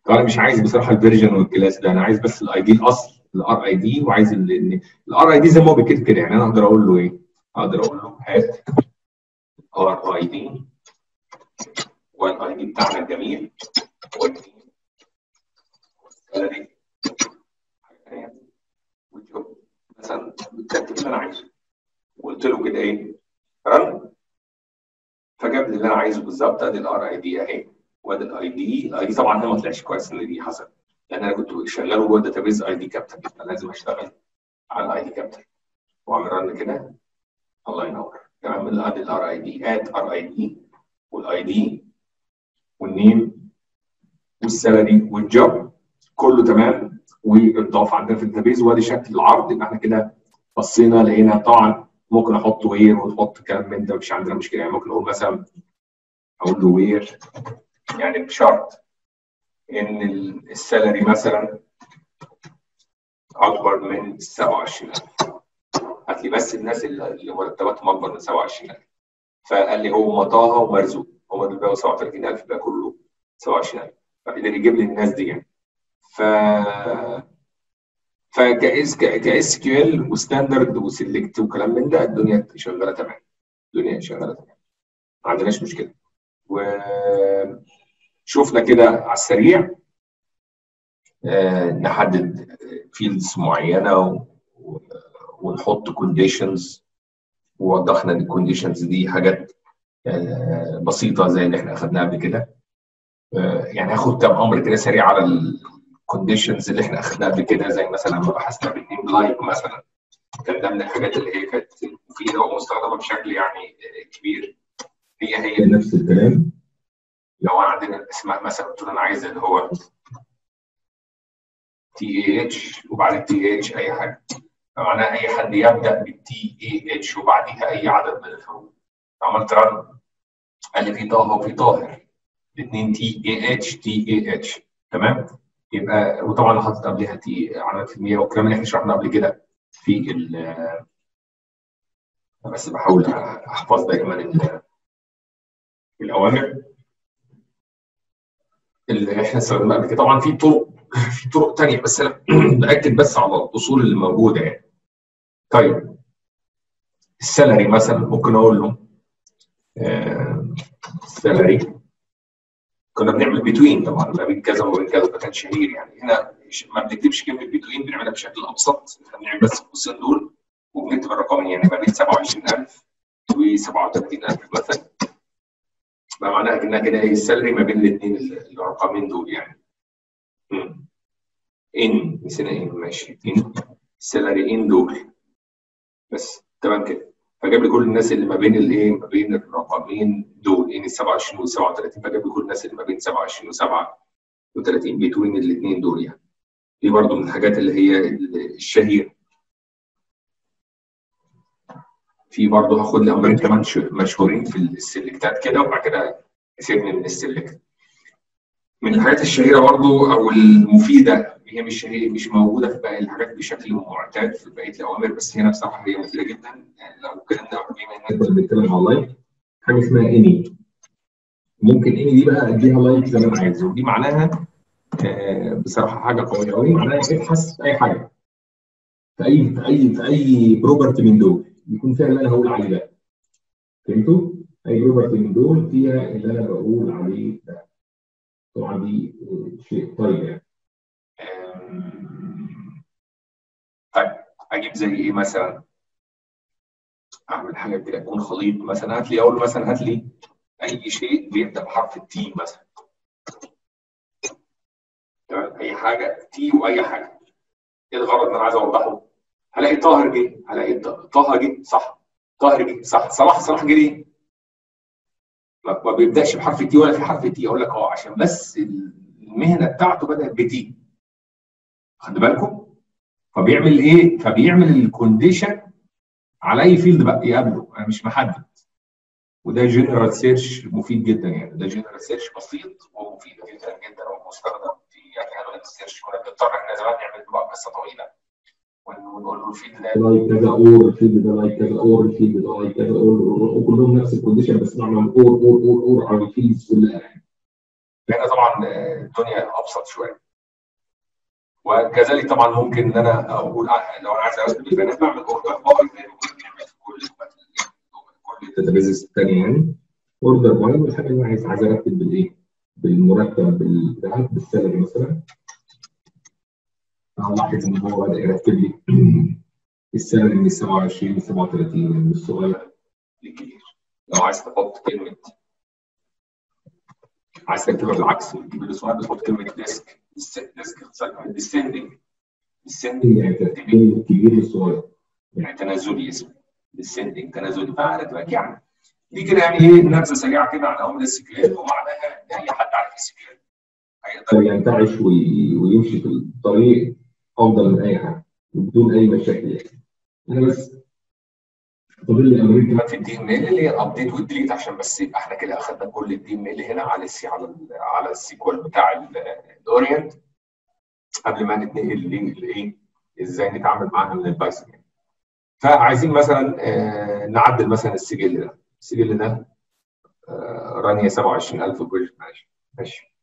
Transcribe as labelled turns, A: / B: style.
A: طب انا مش عايز بصراحه الفيرجن والكلاس ده انا عايز بس الاي دي الاصل الار اي دي وعايز الار اي دي زي ما هو بيتكتب كده يعني انا اقدر اقول له ايه؟ اقدر اقول له هات ار اي دي والاي دي بتاعنا الجميل والسالري والجوب مثلا بتكتب اللي انا عايزه وقلت له كده ايه؟ رن فجاب لي اللي انا عايزه بالظبط ادي الار اي دي اهي وادي الاي دي الاي دي طبعا هنا ما طلعش كويس ان دي حصل لان انا كنت شغال جوه الداتابيز اي دي كابتن فلازم اشتغل على الاي دي كابتن واعمل رن كده الله ينور تمام ادي الار اي دي اد ار اي دي والاي دي والنيم والسالري والجوب كله تمام واتضاف عندنا في الداتابيز وادي شكل العرض يبقى احنا كده بصينا لقينا طبعا ممكن احط وير وتحط كلام من ده مفيش عندنا مشكله يعني ممكن اقول مثلا اقول له وير يعني بشرط ان السالري مثلا اكبر من 27000 هات لي بس الناس اللي مرتباتهم اكبر من 27000 فقال لي هو مطاها ومرزوق هو اللي بيبيعوا 37000 يبقى كله 27000 فقدر يجيب لي الناس دي يعني ف فكاس كاس كيو ال وستاندرد وسلكت وكلام من ده الدنيا شغاله تمام الدنيا شغاله تمام ما عندناش مشكله وشوفنا كده على السريع آه نحدد فيلدز معينه و... و... ونحط كونديشنز ووضحنا ان الكونديشنز دي حاجات آه بسيطه زي اللي احنا اخذناها قبل كده آه يعني هاخد كام امر كده سريع على الكونديشنز اللي احنا اخذناها قبل كده زي مثلا لما بحثنا بالنيم لايك مثلا كان ده من الحاجات اللي هي كانت مفيده ومستخدمه بشكل يعني كبير هي هي نفس الكلام لو عندنا الاسماء مثلا قلت له انا عايز اللي هو تي اي اتش وبعد التي اي اتش اي حاجه معناها اي حد يبدا بالتي اي اتش وبعديها اي عدد من الحروف عملت رن قال لي في طه وفي طاهر الاثنين تي اي اتش تي اي اتش تمام يبقى وطبعا حاطط قبلها تي علامات في المية والكلام اللي احنا شرحناه قبل كده في ال بس بحاول احفظ دايما الاوامر اللي احنا استخدمناها قبل كده طبعا في طرق في طرق ثانيه بس انا باكد بس على الاصول اللي موجوده يعني طيب السالري مثلا ممكن اقول له السالري كنا بنعمل بتوين طبعا ما بين كذا وما بين كذا ده كان شهير يعني هنا ما بنكتبش كلمه بتوين بنعملها بشكل ابسط احنا بنعمل بس القوسين دول وبنكتب الرقمين يعني ما بين 27000 و 37000 مثلا بقى معناها انها كده هي السالري ما بين الاثنين الرقمين دول يعني مم. ان نسينا ان ماشي ان السالري ان دول بس تمام كده فجاب لي كل الناس اللي ما بين الايه ما بين الرقمين دول ان ال 27 وال 37 فجاب لي كل الناس اللي ما بين 27 و 37 بتوين الاثنين دول يعني دي برضو من الحاجات اللي هي الشهيره في برضه هاخد لي امرين كمان مشهورين في السلكتات كده وبعد كده يسيبني من السلكت من الحاجات الشهيره برضه او المفيده هي مش هي مش موجوده في باقي الحاجات بشكل معتاد في بقيه الاوامر بس هنا بصراحه هي مفيده جدا يعني لو اتكلمنا بما ان احنا بنتكلم على اللايك حاجه اسمها اني ممكن اني دي بقى اديها لايك زي ما انا عايز ودي معناها آه بصراحه حاجه قويه قوي معناها ابحث في اي حاجه في اي في اي في اي بروبرتي من دول يكون فيها اللي انا هقول عليه ده فهمتوا؟ اي بروبرتي من دول فيها اللي انا بقول عليه ده طبعا دي شيء طيب يعني طيب اجيب زي ايه مثلا اعمل حاجه كده تكون خليط مثلا هات لي اقول مثلا هات لي اي شيء بيبدا بحرف التي مثلا تمام اي حاجه تي واي حاجه ايه الغرض اللي انا عايز اوضحه؟ هلاقي طاهر جه هلاقي طه جه صح طاهر جه صح صلاح صلاح جه ليه؟ ما بيبداش بحرف تي ولا في حرف تي اقول لك اه عشان بس المهنه بتاعته بدات بتي خدوا بالكم؟ فبيعمل ايه؟ فبيعمل الكونديشن على اي فيلد بقى يقابله انا مش محدد وده جنرال سيرش مفيد جدا يعني ده جنرال سيرش بسيط ومفيد جدا جدا ومستخدم في يعني ادوات السيرش كنا بنضطر احنا زمان نعمل بقى قصه طويله ونقول له الفيلد ده لايك كذا اور الفيلد ده لايك كذا اور الفيلد ده لايك كذا اور وكلهم نفس الكونديشن بس نعمل اور اور اور اور على الفيلدز كلها يعني. هنا طبعا طبعا الدنيا ابسط شويه وكذلك طبعا ممكن ان انا اقول لو انا عايز ارتب البيانات بعمل اوردر باي زي ما كنا بنعمل في كل كل الداتابيز الثانيه يعني اوردر باي والحاجه اللي انا عايز عايز ارتب بالايه؟ بالمرتب بالذهب بالسالري مثلا هلاحظ ان هو بدا يرتب لي السالري من 27 ل 37 من الصغير للكبير لو عايز تحط كلمه عايز تكتبها بالعكس وتجيب الصغير بتحط كلمه ديسك ديسك اختصار ديسندنج ديسندنج يعني ترتيب الكبير للصغير يعني تنازلي اسمه ديسندنج تنازلي فهتبقى يعني دي كده يعني ايه نبذه سريعه كده عن عمله السكيل ومعناها ان اي حد عارف السكيل هيقدر ينتعش ويمشي في الطريق افضل من اي حاجه بدون اي مشاكل يعني انا بس فاضل لي امرين كمان في الدي ام ال اللي هي الابديت والديليت عشان بس يبقى احنا كده اخذنا كل الدي ام ال هنا على السي على ال على السيكوال بتاع الاورينت قبل ما نتنقل لايه ازاي نتعامل معاها من البايثون يعني. فعايزين مثلا آه نعدل مثلا السجل ده السجل ده آه رانيا 27000 بروجكت ماشي ماشي